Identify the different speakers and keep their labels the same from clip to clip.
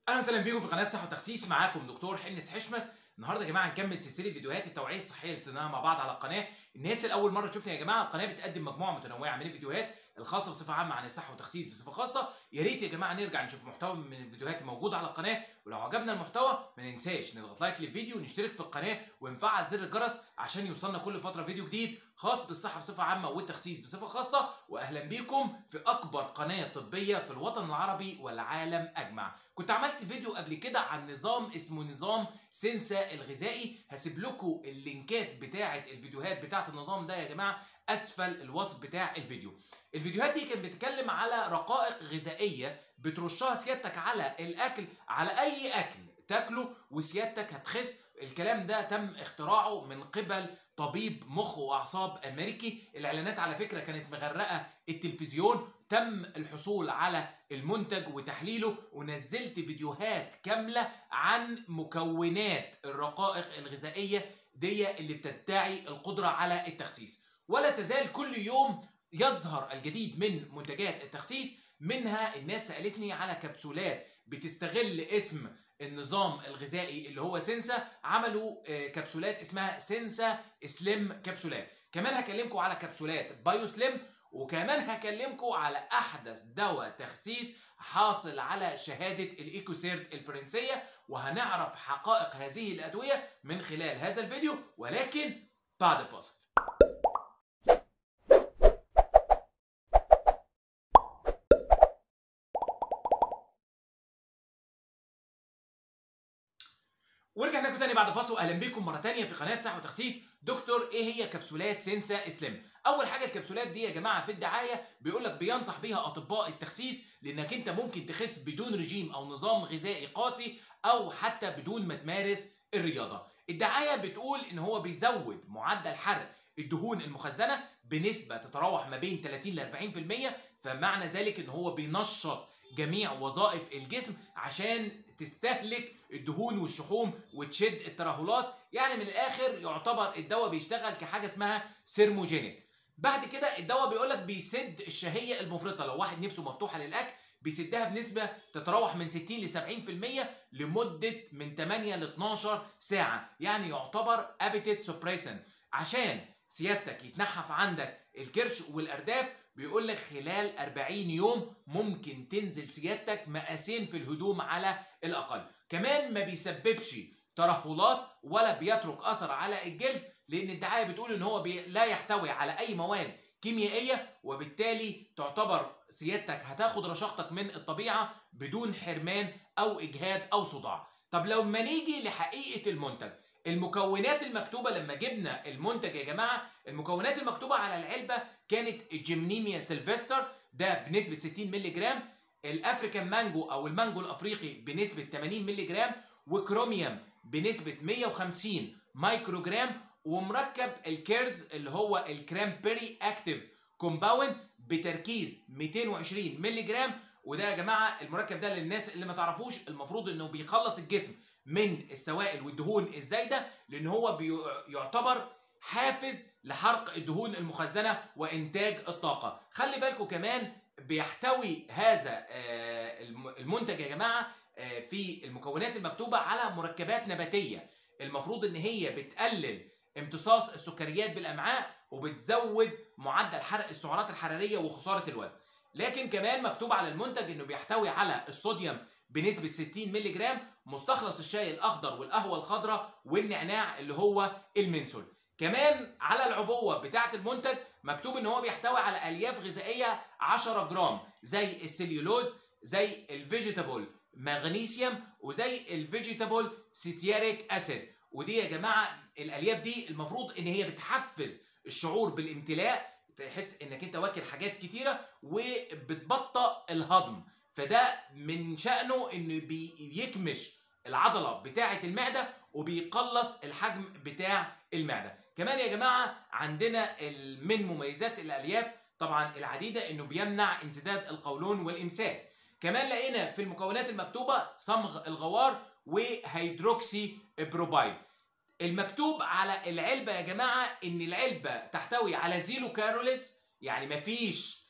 Speaker 1: اهلا وسهلا بيكم في قناه صحه وتخسيس معاكم دكتور حنس حشمت النهارده يا جماعه هنكمل سلسله فيديوهات التوعيه الصحيه اللي بتناها مع بعض على القناه الناس اللي اول مره تشوفنا يا جماعه القناه بتقدم مجموعه متنوعه من الفيديوهات الخاصه بصفه عامه عن الصحه والتخسيس بصفه خاصه يا ريت يا جماعه نرجع نشوف محتوى من الفيديوهات الموجوده على القناه ولو عجبنا المحتوى ما ننساش نضغط لايك للفيديو ونشترك في القناه ونفعل زر الجرس عشان يوصلنا كل فتره فيديو جديد خاص بالصحه بصفه عامه والتخسيس بصفه خاصه واهلا بيكم في اكبر قناه طبيه في الوطن العربي والعالم اجمع كنت عملت فيديو قبل كده عن نظام اسمه نظام سنسا الغذائي هسيب لكم اللينكات بتاعه الفيديوهات بتاعه النظام ده يا جماعه اسفل الوصف بتاع الفيديو الفيديوهات دي كانت بتتكلم على رقائق غذائيه بترشها سيادتك على الاكل على اي اكل تاكله وسيادتك هتخس الكلام ده تم اختراعه من قبل طبيب مخ واعصاب امريكي الاعلانات على فكره كانت مغرقه التلفزيون تم الحصول على المنتج وتحليله ونزلت فيديوهات كامله عن مكونات الرقائق الغذائيه دي اللي بتدعي القدره على التخسيس ولا تزال كل يوم يظهر الجديد من منتجات التخسيس منها الناس سالتني على كبسولات بتستغل اسم النظام الغذائي اللي هو سنسا عملوا كبسولات اسمها سنسا سليم كبسولات كمان هكلمكم على كبسولات بايو سليم وكمان هكلمكم على احدث دواء تخسيس حاصل على شهاده الايكوسيرت الفرنسيه وهنعرف حقائق هذه الادويه من خلال هذا الفيديو ولكن بعد الفاصل ورجعنا لكم تاني بعد فاصل واهلا بكم مره تانيه في قناه صحه وتخسيس دكتور ايه هي كبسولات سينسا اسلام اول حاجه الكبسولات دي يا جماعه في الدعايه بيقول لك بينصح بيها اطباء التخسيس لانك انت ممكن تخس بدون رجيم او نظام غذائي قاسي او حتى بدون ما تمارس الرياضه الدعايه بتقول ان هو بيزود معدل حرق الدهون المخزنه بنسبه تتراوح ما بين 30 ل 40% فمعنى ذلك ان هو بينشط جميع وظائف الجسم عشان تستهلك الدهون والشحوم وتشد الترهلات يعني من الاخر يعتبر الدواء بيشتغل كحاجه اسمها سيرموجينيك بعد كده الدواء بيقول لك بيسد الشهيه المفرطه لو واحد نفسه مفتوحه للاكل بيسدها بنسبه تتراوح من 60 ل 70% لمده من 8 ل 12 ساعه يعني يعتبر ابيتيت سوبريسن عشان سيادتك يتنحف عندك الكرش والارداف بيقول لك خلال 40 يوم ممكن تنزل سيادتك مقاسين في الهدوم على الاقل كمان ما بيسببش ترهلات ولا بيترك اثر على الجلد لان الدعايه بتقول ان هو بي لا يحتوي على اي مواد كيميائيه وبالتالي تعتبر سيادتك هتاخد رشاقتك من الطبيعه بدون حرمان او اجهاد او صداع طب لما نيجي لحقيقه المنتج المكونات المكتوبه لما جبنا المنتج يا جماعه المكونات المكتوبه على العلبه كانت الجيمنيميا سيلفستر ده بنسبه 60 مللي جرام الافريكان مانجو او المانجو الافريقي بنسبه 80 مللي جرام وكروميوم بنسبه 150 مايكرو جرام ومركب الكيرز اللي هو الكرامبري اكتيف كومباوند بتركيز 220 مللي جرام وده يا جماعه المركب ده للناس اللي ما تعرفوش المفروض انه بيخلص الجسم من السوائل والدهون الزايده لان هو يعتبر حافز لحرق الدهون المخزنه وانتاج الطاقه خلي بالكم كمان بيحتوي هذا المنتج يا جماعه في المكونات المكتوبه على مركبات نباتيه المفروض ان هي بتقلل امتصاص السكريات بالامعاء وبتزود معدل حرق السعرات الحراريه وخساره الوزن لكن كمان مكتوب على المنتج انه بيحتوي على الصوديوم بنسبة 60 مللي جرام مستخلص الشاي الأخضر والقهوة الخضراء والنعناع اللي هو المنسول كمان على العبوة بتاعة المنتج مكتوب ان هو بيحتوي على ألياف غذائية 10 جرام زي السليولوز زي الفيجيتابل مغنيسيوم وزي الفيجيتابل سيتياريك أسيد ودي يا جماعة الألياف دي المفروض ان هي بتحفز الشعور بالامتلاء تحس انك انت واكل حاجات كتيرة وبتبطأ الهضم فده من شأنه انه بيكمش العضلة بتاعة المعدة وبيقلص الحجم بتاع المعدة كمان يا جماعة عندنا من مميزات الألياف طبعا العديدة انه بيمنع انسداد القولون والإمساك كمان لقينا في المكونات المكتوبة صمغ الغوار وهيدروكسي بروبايد المكتوب على العلبة يا جماعة ان العلبة تحتوي على زيرو كاروليز يعني مفيش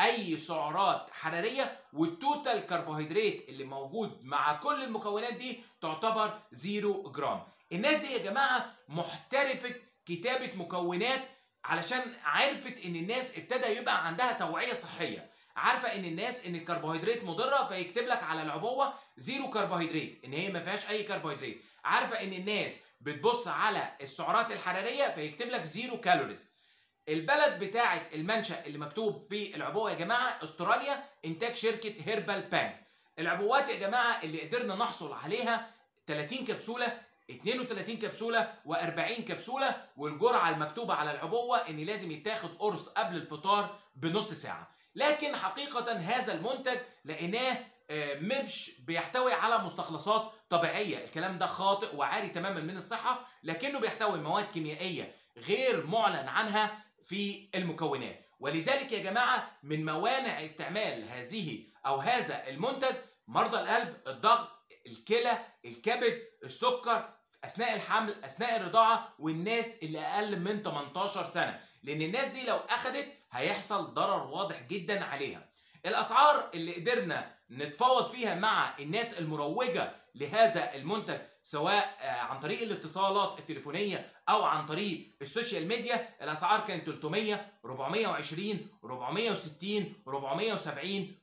Speaker 1: اي سعرات حراريه والتوتال كربوهيدرات اللي موجود مع كل المكونات دي تعتبر زيرو جرام الناس دي يا جماعه محترفه كتابه مكونات علشان عرفت ان الناس ابتدى يبقى عندها توعيه صحيه عارفه ان الناس ان الكربوهيدرات مضره فيكتب لك على العبوه زيرو كربوهيدرات ان هي ما فيهاش اي كربوهيدرات عارفه ان الناس بتبص على السعرات الحراريه فيكتب لك زيرو كالوريز البلد بتاعه المنشا اللي مكتوب في العبوه يا جماعه استراليا انتاج شركه هيربال بانك العبوات يا جماعه اللي قدرنا نحصل عليها 30 كبسوله 32 كبسوله و40 كبسوله والجرعه المكتوبه على العبوه ان لازم يتاخد قرص قبل الفطار بنص ساعه لكن حقيقه هذا المنتج لقيناه مش بيحتوي على مستخلصات طبيعيه الكلام ده خاطئ وعاري تماما من الصحه لكنه بيحتوي مواد كيميائيه غير معلن عنها في المكونات ولذلك يا جماعه من موانع استعمال هذه او هذا المنتج مرضى القلب الضغط الكلى الكبد السكر اثناء الحمل اثناء الرضاعه والناس اللي اقل من 18 سنه لان الناس دي لو اخدت هيحصل ضرر واضح جدا عليها الاسعار اللي قدرنا نتفاوض فيها مع الناس المروجه لهذا المنتج سواء عن طريق الاتصالات التليفونيه او عن طريق السوشيال ميديا الاسعار كانت 300 420 460 470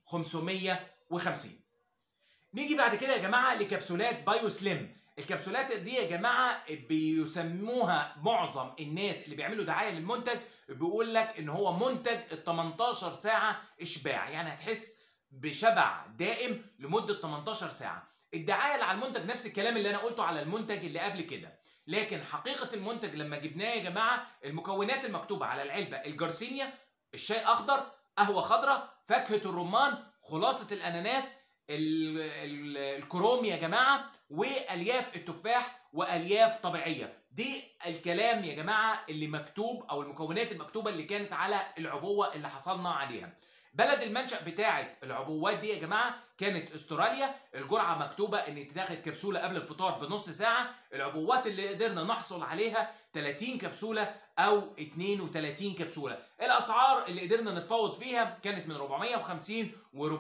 Speaker 1: 550 نيجي بعد كده يا جماعه لكبسولات بايو سليم الكبسولات دي يا جماعه بيسموها معظم الناس اللي بيعملوا دعايه للمنتج بيقول لك ان هو منتج ال 18 ساعه اشباع يعني هتحس بشبع دائم لمده 18 ساعه الدعايه اللي على المنتج نفس الكلام اللي انا قلته على المنتج اللي قبل كده لكن حقيقه المنتج لما جبناه يا جماعه المكونات المكتوبه على العلبه الجرسينيا الشاي اخضر قهوه خضراء فاكهه الرمان خلاصه الاناناس ال ال الكروم يا جماعه والياف التفاح والياف طبيعيه دي الكلام يا جماعه اللي مكتوب او المكونات المكتوبه اللي كانت على العبوه اللي حصلنا عليها بلد المنشأ بتاعة العبوات دي يا جماعة كانت استراليا الجرعة مكتوبة ان تتاخد كبسولة قبل الفطار بنص ساعة العبوات اللي قدرنا نحصل عليها 30 كبسولة او 32 كبسولة الاسعار اللي قدرنا نتفاوض فيها كانت من 450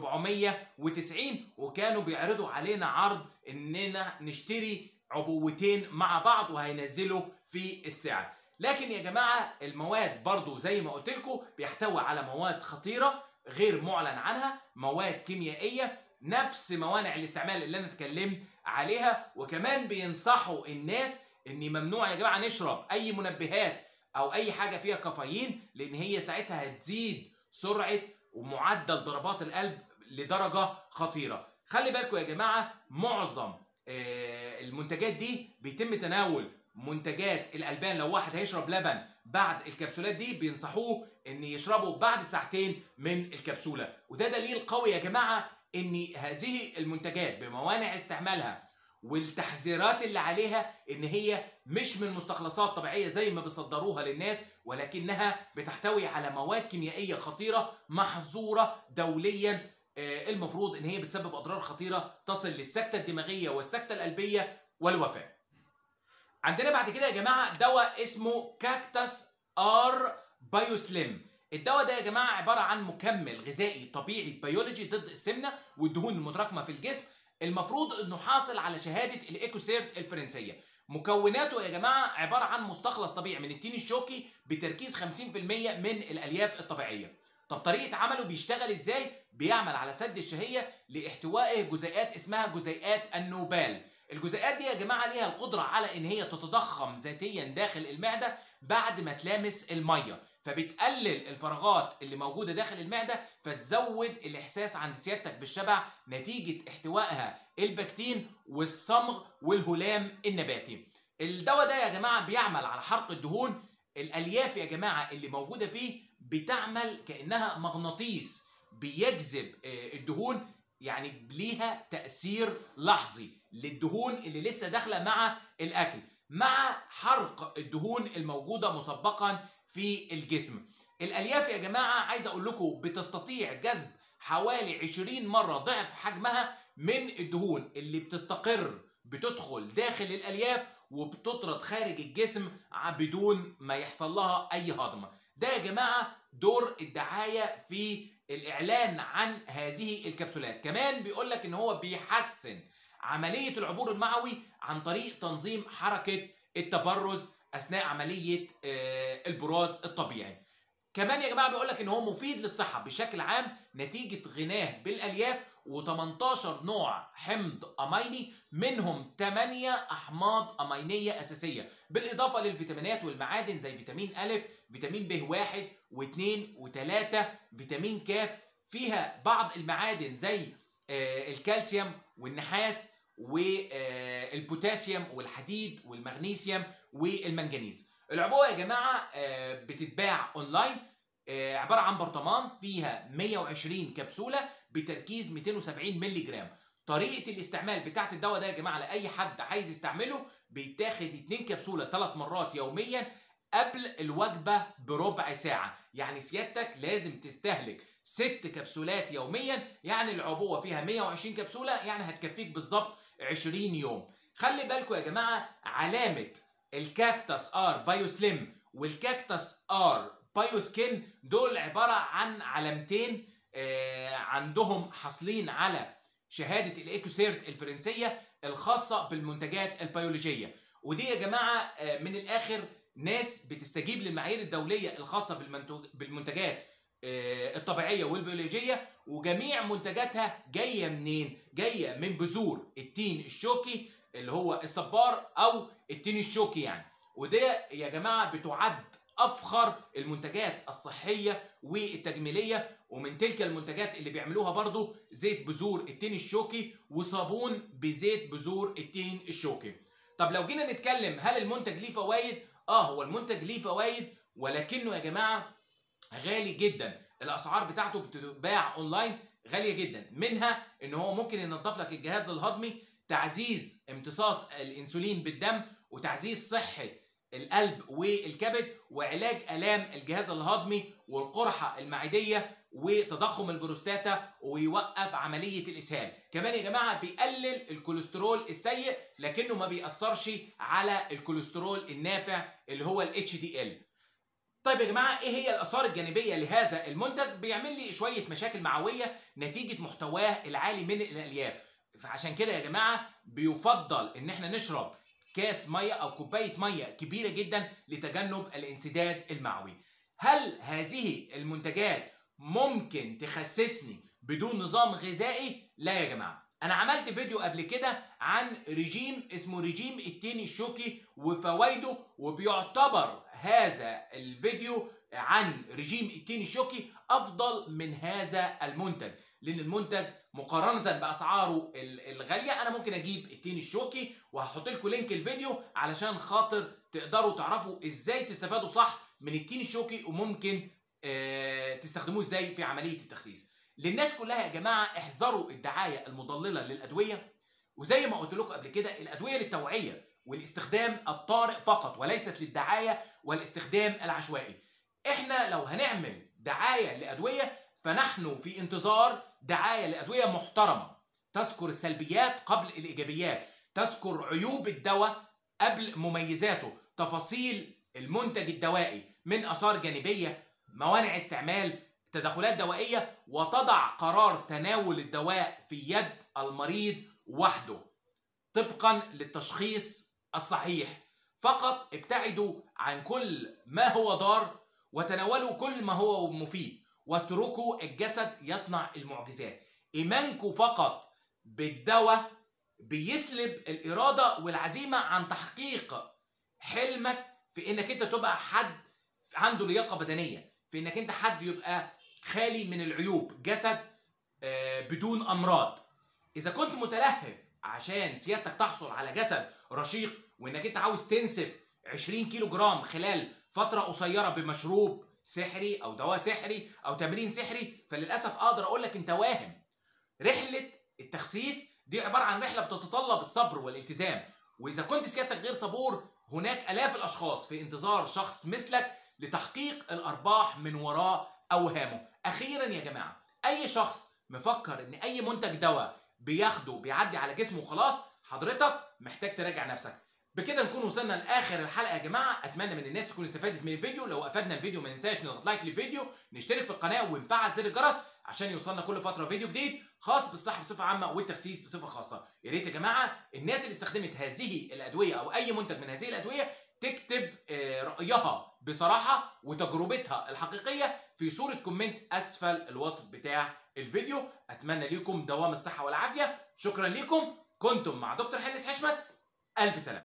Speaker 1: و490 وكانوا بيعرضوا علينا عرض اننا نشتري عبوتين مع بعض وهينزلوا في السعر لكن يا جماعة المواد برضو زي ما قلت لكم بيحتوي على مواد خطيرة غير معلن عنها مواد كيميائية نفس موانع الاستعمال اللي انا اتكلمت عليها وكمان بينصحوا الناس ان ممنوع يا جماعة نشرب اي منبهات او اي حاجة فيها كافيين لان هي ساعتها هتزيد سرعة ومعدل ضربات القلب لدرجة خطيرة خلي بالكم يا جماعة معظم المنتجات دي بيتم تناول منتجات الالبان لو واحد هيشرب لبن بعد الكبسولات دي بينصحوه ان يشربه بعد ساعتين من الكبسوله وده دليل قوي يا جماعه ان هذه المنتجات بموانع استعمالها والتحذيرات اللي عليها ان هي مش من مستخلصات طبيعيه زي ما بيصدروها للناس ولكنها بتحتوي على مواد كيميائيه خطيره محظوره دوليا المفروض ان هي بتسبب اضرار خطيره تصل للسكته الدماغيه والسكته القلبيه والوفاه عندنا بعد كده يا جماعه دواء اسمه كاكتاس ار بايو سليم الدواء ده يا جماعه عباره عن مكمل غذائي طبيعي بيولوجي ضد السمنه والدهون المتراكمه في الجسم المفروض انه حاصل على شهاده الايكوسيرت الفرنسيه مكوناته يا جماعه عباره عن مستخلص طبيعي من التين الشوكي بتركيز 50% من الالياف الطبيعيه طب طريقه عمله بيشتغل ازاي بيعمل على سد الشهيه لاحتوائه جزيئات اسمها جزيئات النوبال الجزيئات دي يا جماعه ليها القدره على ان هي تتضخم ذاتيا داخل المعده بعد ما تلامس الميه فبتقلل الفراغات اللي موجوده داخل المعده فتزود الاحساس عند سيادتك بالشبع نتيجه احتوائها البكتين والصمغ والهلام النباتي الدواء ده يا جماعه بيعمل على حرق الدهون الالياف يا جماعه اللي موجوده فيه بتعمل كانها مغناطيس بيجذب الدهون يعني ليها تاثير لحظي للدهون اللي لسه داخله مع الاكل مع حرق الدهون الموجوده مسبقا في الجسم الالياف يا جماعه عايز اقول لكم بتستطيع جذب حوالي 20 مره ضعف حجمها من الدهون اللي بتستقر بتدخل داخل الالياف وبتطرد خارج الجسم بدون ما يحصل لها اي هضم ده يا جماعه دور الدعايه في الاعلان عن هذه الكبسولات كمان بيقول لك ان هو بيحسن عمليه العبور المعوي عن طريق تنظيم حركه التبرز اثناء عمليه آه، البراز الطبيعي كمان يا جماعه بيقول لك ان هو مفيد للصحه بشكل عام نتيجه غناه بالالياف و18 نوع حمض اميني منهم 8 احماض امينيه اساسيه بالاضافه للفيتامينات والمعادن زي فيتامين ا فيتامين ب 1 و2 و3 فيتامين ك فيها بعض المعادن زي آه، الكالسيوم والنحاس والبوتاسيوم والحديد والمغنيسيوم والمنجنيز العبوه يا جماعه آه، بتتباع اونلاين آه، عباره عن برطمان فيها 120 كبسوله بتركيز 270 مللي جرام طريقه الاستعمال بتاعه الدواء ده يا جماعه لاي حد عايز يستعمله بيتاخد 2 كبسوله 3 مرات يوميا قبل الوجبه بربع ساعه يعني سيادتك لازم تستهلك ست كبسولات يوميا يعني العبوه فيها 120 كبسوله يعني هتكفيك بالظبط 20 يوم خلي بالكم يا جماعه علامه الكاكتاس ار بايو سليم والكاكتاس ار بايو سكين دول عباره عن علامتين آه، عندهم حاصلين على شهاده الايكوسيرت الفرنسيه الخاصه بالمنتجات البيولوجيه ودي يا جماعه آه، من الاخر ناس بتستجيب للمعايير الدوليه الخاصه بالمنتج- بالمنتجات آه، الطبيعيه والبيولوجيه وجميع منتجاتها جايه منين؟ جايه من بذور التين الشوكي اللي هو الصبار او التين الشوكي يعني وده يا جماعه بتعد افخر المنتجات الصحيه والتجميليه ومن تلك المنتجات اللي بيعملوها برضو زيت بذور التين الشوكي وصابون بزيت بذور التين الشوكي طب لو جينا نتكلم هل المنتج ليه فوائد اه هو المنتج ليه فوائد ولكنه يا جماعه غالي جدا الاسعار بتاعته بتتباع اونلاين غاليه جدا منها ان هو ممكن ينظف لك الجهاز الهضمي تعزيز امتصاص الانسولين بالدم وتعزيز صحه القلب والكبد وعلاج الام الجهاز الهضمي والقرحه المعديه وتضخم البروستاتا ويوقف عمليه الاسهال كمان يا جماعه بيقلل الكوليسترول السيء لكنه ما بيأثرش على الكوليسترول النافع اللي هو ال HDL طيب يا جماعه ايه هي الاثار الجانبيه لهذا المنتج بيعمل لي شويه مشاكل معويه نتيجه محتواه العالي من الالياف فعشان كده يا جماعه بيفضل ان احنا نشرب كاس ميه او كوبايه ميه كبيره جدا لتجنب الانسداد المعوي هل هذه المنتجات ممكن تخسسني بدون نظام غذائي لا يا جماعه انا عملت فيديو قبل كده عن رجيم اسمه رجيم التين الشوكي وفوائده وبيعتبر هذا الفيديو عن رجيم التين الشوكي افضل من هذا المنتج لان المنتج مقارنه باسعاره ال- الغاليه انا ممكن اجيب التين الشوكي وهحط لكم لينك الفيديو علشان خاطر تقدروا تعرفوا ازاي تستفادوا صح من التين الشوكي وممكن آه، تستخدموه ازاي في عمليه التخسيس للناس كلها يا جماعه احذروا الدعايه المضلله للادويه وزي ما قلت لكم قبل كده الادويه للتوعيه والاستخدام الطارئ فقط وليست للدعايه والاستخدام العشوائي احنا لو هنعمل دعايه لادويه فنحن في انتظار دعايه لادويه محترمه تذكر السلبيات قبل الايجابيات تذكر عيوب الدواء قبل مميزاته تفاصيل المنتج الدوائي من اثار جانبيه موانع استعمال تدخلات دوائيه وتضع قرار تناول الدواء في يد المريض وحده طبقا للتشخيص الصحيح فقط ابتعدوا عن كل ما هو ضار وتناولوا كل ما هو مفيد واتركوا الجسد يصنع المعجزات ايمانكم فقط بالدواء بيسلب الاراده والعزيمه عن تحقيق حلمك في انك انت تبقى حد عنده لياقه بدنيه في انك انت حد يبقى خالي من العيوب جسد آه، بدون امراض اذا كنت متلهف عشان سيادتك تحصل على جسد رشيق وانك انت عاوز تنسف 20 كيلو جرام خلال فتره قصيره بمشروب سحري او دواء سحري او تمرين سحري فللاسف اقدر اقول لك انت واهم رحله التخسيس دي عباره عن رحله بتتطلب الصبر والالتزام واذا كنت سيادتك غير صبور هناك الاف الاشخاص في انتظار شخص مثلك لتحقيق الارباح من وراء اوهامه اخيرا يا جماعه اي شخص مفكر ان اي منتج دواء بياخده بيعدي على جسمه وخلاص حضرتك محتاج تراجع نفسك بكده نكون وصلنا لاخر الحلقه يا جماعه اتمنى من الناس تكون استفادت من الفيديو لو افادنا الفيديو ما ننساش نضغط لايك للفيديو نشترك في القناه ونفعل زر الجرس عشان يوصلنا كل فتره فيديو جديد خاص بالصحه بصفه عامه والتخسيس بصفه خاصه يا ريت يا جماعه الناس اللي استخدمت هذه الادويه او اي منتج من هذه الادويه تكتب آه، رايها بصراحه وتجربتها الحقيقيه في صوره كومنت اسفل الوصف بتاع الفيديو اتمنى ليكم دوام الصحه والعافيه شكرا ليكم كنتم مع دكتور حلس حشمت الف سلامه